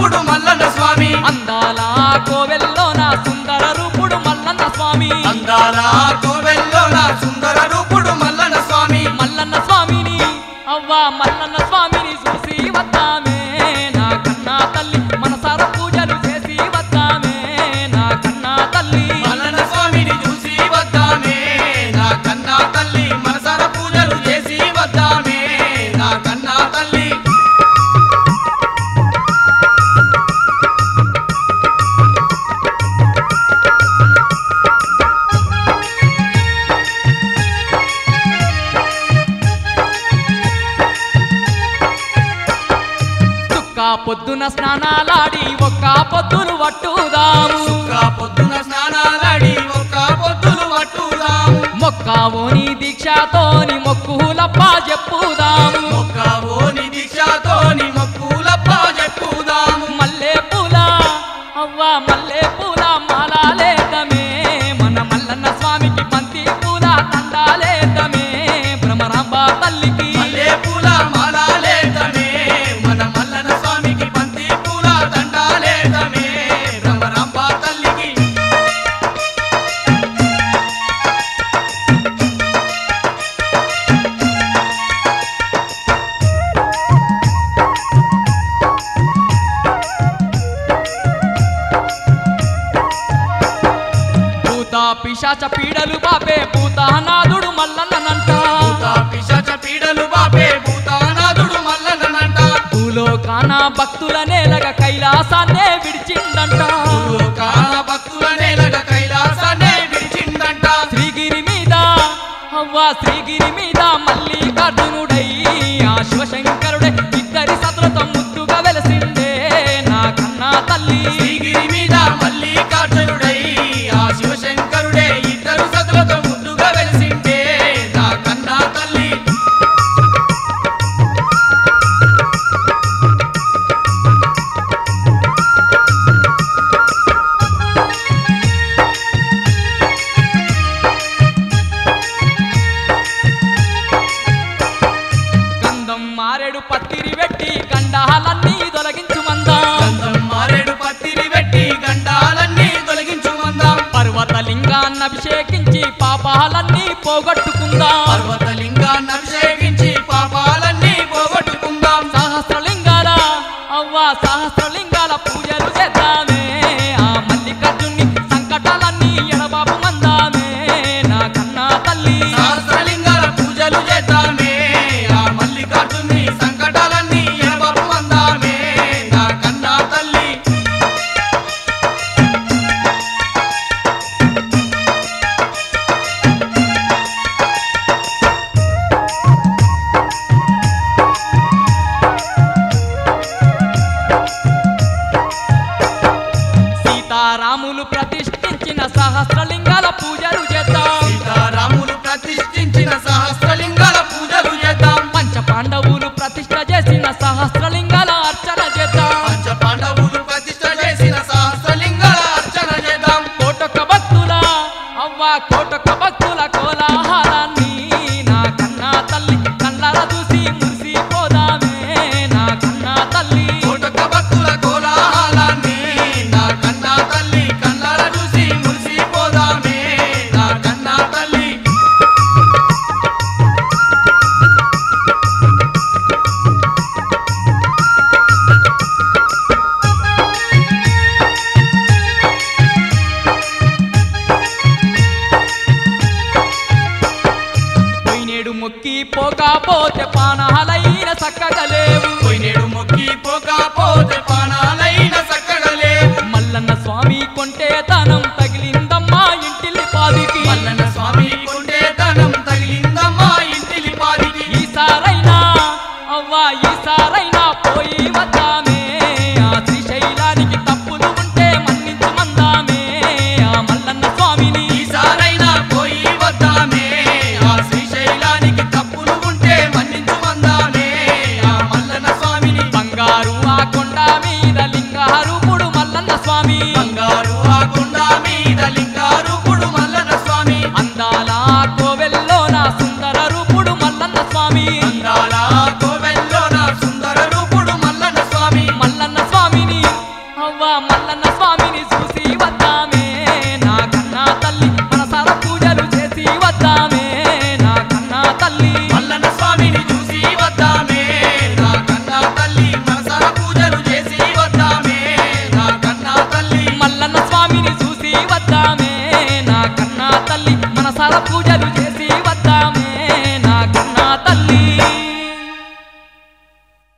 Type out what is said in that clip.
రూపుడు మల్లన్న స్వామి అందాల కోవెల్లో నా సుందర రూపుడు మల్లన్న స్వామి అందాల కోవెల్లో నా సుందర రూపుడు మల్లన్న స్వామి మల్లన్న స్వామిని అవ్వా మల్లన్న స్వామిని చూసి వద్దామే నా కన్నా తల్లి మనసార పూజలు చేసి వద్దామే నా కన్నా తల్లి మల్లన్న స్వామిని చూసి వద్దామే నా కన్నా తల్లి మనసార పూజలు చేసి వద్దామే నా కన్నా తల్లి చుక్క పొద్దున స్నానాలాడి ఒక్క పొద్దులు పట్టుదాము ఒక్క పొద్దున స్నానాలడి ఒక్క పొద్దులు పట్టుదాము మొక్కవోని దీక్షతోని మొక్కులప్ప చెప్పుదాము ఒక్క ఓని దీక్షతోని మొక్కులప్ప చెప్పుదాము మల్లె పూల అవ్వా మల్లె పూల మాలాలేదమే మన మల్లన్న స్వామికి బంతి పూల దండాలేదమే భ్రమరాంబ తల్లికి మల్లె పూల మాలాలేదమే మన మల్లన్న స్వామికి బంతి పూల దండాలేదమే బ్రహ్మరాంబ తల్లికి పూత పిశాచ పీడలు బాపే పూతానాథుడు మల్లన్ననంట భూత పిశాచ పీడలు బాపే భూతానాథుడు మల్లనంట భూలోకాన భక్తుల నేలగ కైలాసాన్నే విడిచిందంట కాల భక్తుల నేలగ కైలాసాన్నే విడిచిందంట శ్రీగిరి మీద అవ్వా శ్రీగిరి మీద మల్లికార్జునుడై ఆ శివశంకరుడై ఇద్దరి సతులతో ముద్దుగా వెలసిండే నా కన్నా తల్లి శ్రీగిరి మీద మల్లికార్జునుడై ఆ శివశంకరుడే ఇద్దరు సతులతో ముద్దుగా వెలిసిండే నా కన్నా తల్లి గంధం మారెడు పత్తిరి పెట్టి గండాలన్నీ తొలగించుమందా గంధం మారేడు పత్తిరి పెట్టి గండాలన్నీ తొలగించుమందాం పర్వతలింగాన్ని అభిషేకించి పాపాలన్నీ పోగొట్టుకుందాం పర్వతలింగాన్ని అభిషేకించి పాపాలన్నీ పోగొట్టుకుందాం సహస్రలింగాల అవ్వా సహస్రలింగాల పూజలు చేద్దామే ఆ మల్లికార్జున్ని సంకటాలన్నీ ఎడబాపు మందామే నా కన్నా తల్లి సహస్రలింగాల పూజలు చేద్దామే ఆ మల్లికార్జుని సంకటాలన్నీ ఎనబాపు అందామే నా కన్నా తల్లి సీతారాములు ప్రతిష్ఠించిన సహస్రలింగాల పూజలు చేద్దాం సీతారాములు ప్రతిష్ఠించిన సహస్రలింగాల పూజలు చేద్దాం పంచ పాండవులు ప్రతిష్ఠ చేసిన సహస్రలింగాల అర్చన చేద్దాం పంచ పాండవులు ప్రతిష్ఠ చేసిన సహస్రలింగాల అర్చన చేద్దాం కోటొక్క భక్తుల అవ్వా కోటొక్క భక్తుల కోలాహలాన్ని నా కన్నా తల్లి కళ్ళర చూసి మురిసిపోదామే నా కన్నా తల్లి కోటొక్క భక్తుల కోలాహలాన్ని నా కన్నా తల్లి కన్నాల చూసి మురిసిపోదామే నా కన్నా తల్లి పోయినేడు మొక్కి పోకపోతే పానాలైన చక్కగా లేవు పోయినేడు మొక్కి పోకపోతే పానాలైన చక్కగా లేవు మల్లన్న స్వామి కొంటే తనం తగిలిందమ్మా ఇంటిల్లి పాదికి మల్లన్న స్వామి కొంటే ధనం తగిలిందమ్మా ఇంటిలి పాదికి ఈసారైనా అవ్వా ఈసారైనా పోయి వద్దామే ఆ శ్రీశైలానికి తప్పులు ఉంటే మన్నించు మందామే ఆ మల్లన్న స్వామిని ఈసారైనా పోయి వద్దామే ఆ శ్రీశైలానికి తప్పులు ఉంటే మన్నించు మందామే ఆ మల్లన్న స్వామిని బంగారు ఆ కొండ